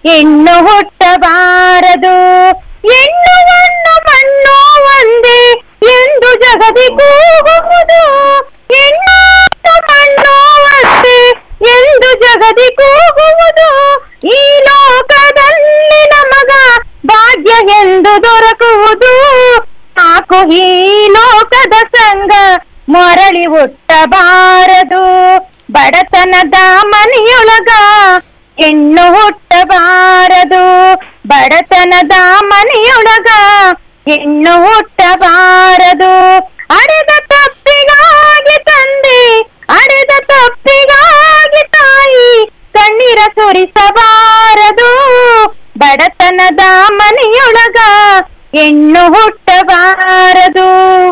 ಹೆಣ್ಣು ಹುಟ್ಟಬಾರದು ಹೆಣ್ಣುವನ್ನು ಮಣ್ಣು ಒಂದೇ ಎಂದು ಜಗದಿ ಕೂಗುವುದು ಹೆಣ್ಣು ಮತ್ತು ಮಣ್ಣು ಒಂದೇ ಎಂದು ಜಗದಿ ಕೂಗುವುದು ಈ ಲೋಕದಲ್ಲಿ ನಮಗ ಭಾಗ್ಯ ಎಂದು ದೊರಕುವುದು ಸಾಕು ಈ ಲೋಕದ ಸಂಗ ಮರಳಿ ಹುಟ್ಟಬಾರದು ಬಡತನದ ಮನೆಯೊಳಗ ಹೆಣ್ಣು ಹುಟ್ಟಬಾರದು ಬಡತನದ ಮನೆಯೊಳಗ ಹೆಣ್ಣು ಹುಟ್ಟಬಾರದು ಅಡೆದ ತಪ್ಪಿಗಾಗಿ ತಂದೆ ಅಡೆದ ತಪ್ಪಿಗಾಗಿ ತಾಯಿ ಕಣ್ಣೀರ ಸುರಿಸಬಾರದು ಬಡತನದ ಮನೆಯೊಳಗ ಹೆಣ್ಣು ಹುಟ್ಟಬಾರದು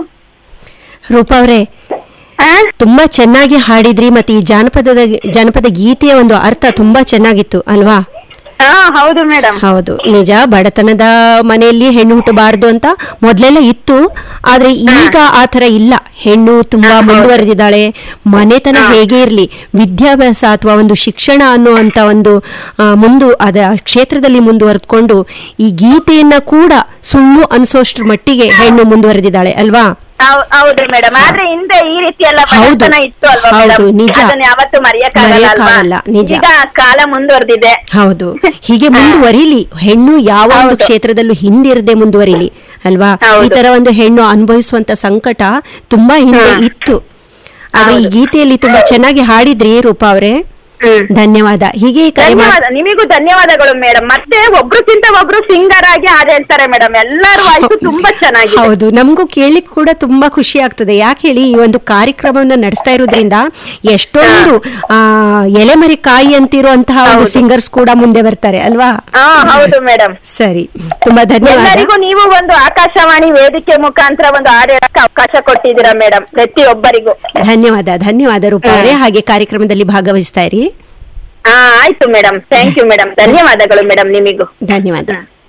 ರೂಪ ಅವರೇ ಆ? ತುಂಬಾ ಚೆನ್ನಾಗಿ ಹಾಡಿದ್ರಿ ಮತ್ತೆ ಈ ಜಾನಪದದ ಜಾನಪದ ಗೀತೆಯ ಒಂದು ಅರ್ಥ ತುಂಬಾ ಚೆನ್ನಾಗಿತ್ತು ಅಲ್ವಾ ಹಾ ಹೌದು ಮೇಡಮ್ ಹೌದು ನಿಜ ಬಡತನದ ಮನೆಯಲ್ಲಿ ಹೆಣ್ಣು ಹುಟ್ಟಬಾರದು ಅಂತ ಮೊದಲೆಲ್ಲ ಇತ್ತು ಆದ್ರೆ ಈಗ ಆ ತರ ಇಲ್ಲ ಹೆಣ್ಣು ತುಂಬಾ ಮುಂದುವರೆದಿದ್ದಾಳೆ ಮನೆತನ ಹೇಗೆ ಇರಲಿ ವಿದ್ಯಾಭ್ಯಾಸ ಅಥವಾ ಒಂದು ಶಿಕ್ಷಣ ಅನ್ನುವಂತ ಒಂದು ಆ, ಮುಂದು ಅದ ಕ್ಷೇತ್ರದಲ್ಲಿ ಮುಂದುವರೆದುಕೊಂಡು ಈ ಗೀತೆಯನ್ನ ಕೂಡ ಸುಳ್ಳು ಅನ್ಸೋಷ್ಟ್ರ ಮಟ್ಟಿಗೆ ಹೆಣ್ಣು ಮುಂದುವರೆದಿದ್ದಾಳೆ ಅಲ್ವಾ ಹೌ- ಹೌದು ಮೇಡಮ್ ಆದ್ರೆ ಹಿಂದೆ ಈ ರೀತಿ ಎಲ್ಲ ಹೌದು. ಬಡತನ ಇತ್ತು ಅಲ್ವಾ ಹೌದು, ಮೇಡಮ್ ನಿಜ. ಅದನ್ನ ಯಾವತ್ತು ಮರೆಯಕ್ಕಾಗಲ್ಲ ಮರೆಯಕ್ಕಾಗಲ್ಲ, ಅಲ್ವಾ ನಿಜ. ಈಗ ಕಾಲ ಮುಂದುವರೆದಿದೆ ಹೌದು ಹೀಗೆ ಮುಂದುವರಿಲಿ ಹೆಣ್ಣು ಯಾವ ಒಂದು ಹೌದು. ಕ್ಷೇತ್ರದಲ್ಲೂ ಹಿಂದಿರದೆ ಮುಂದುವರಿಲಿ ಅಲ್ವಾ ಹೌದು. ಈ ತರ ಒಂದು ಹೆಣ್ಣು ಅನುಭವಿಸುವಂತ ಸಂಕಟ ತುಂಬಾ ಹಿಂದೆ ಹ್ಮ್. ಇತ್ತು ಆದ್ರೆ ಈ ಹೌದು. ಗೀತೆಯಲ್ಲಿ ತುಂಬಾ ಚೆನ್ನಾಗಿ ಹಾಡಿದ್ರಿ ರೂಪಾ ಅವರೇ ಹ್ಮ್. ಧನ್ಯವಾದ ಹೀಗೆ ಕರೆ ಮಾಡಿ ಧನ್ಯವಾದ ನಿಮಿಗೂ ಧನ್ಯವಾದಗಳು ಮೇಡಮ್ ಮತ್ತೆ ಒಬ್ರುಕ್ಕಿಂತ ಒಬ್ರು ಸಿಂಗರ್ ಆಗಿ ಹಾಡ್ ಹೇಳ್ತಾರೆ ಮೇಡಮ್ ಎಲ್ಲರ ವಾಯ್ಸು ತುಂಬಾ ಚೆನ್ನಾಗಿದೆ ಹೌದು ನಮಗೂ ಕೇಳಿಕ್ ಕೂಡ ತುಂಬಾ ಖುಷಿ ಆಗ್ತದೆ ಯಾಕೆ ಹೇಳಿ ಈ ಒಂದು ಕಾರ್ಯಕ್ರಮವನ್ನು ನಡೆಸ್ತಾ ಇರೋದ್ರಿಂದ ಎಷ್ಟೊಂದು ಆ ಎಲೆಮರಿ ಕಾಯಿ ಅಂತಿರುವಂತಹ ಒಂದು ಹೌದು. ಸಿಂಗರ್ಸ್ ಕೂಡ ಮುಂದೆ ಬರ್ತಾರೆ ಅಲ್ವಾ ಹಾ ಹೌದು ಮೇಡಮ್ ಸರಿ ತುಂಬಾ ಧನ್ಯವಾದ ಎಲ್ಲರಿಗೂ ನೀವು ಒಂದು ಆಕಾಶವಾಣಿ ವೇದಿಕೆ ಮುಖಾಂತರ ಒಂದು ಹಾಡು ಹೇಳಕ್ಕೆ ಅವಕಾಶ ಕೊಟ್ಟಿದ್ದೀರಾ ಮೇಡಮ್ ಪ್ರತಿಯೊಬ್ಬರಿಗೂ ಧನ್ಯವಾದ ಧನ್ಯವಾದ ರೂಪಾ ಅವರೇ ಹಾಗೆ ಕಾರ್ಯಕ್ರಮದಲ್ಲಿ ಭಾಗವಹಿಸ್ತಾ ಇರಿ ಹಾ ಆಯ್ತು ಮೇಡಮ್ ಥ್ಯಾಂಕ್ ಯು ಮೇಡಮ್ ಧನ್ಯವಾದಗಳು ಮೇಡಮ್ ನಿಮಿಗೂ ಧನ್ಯವಾದ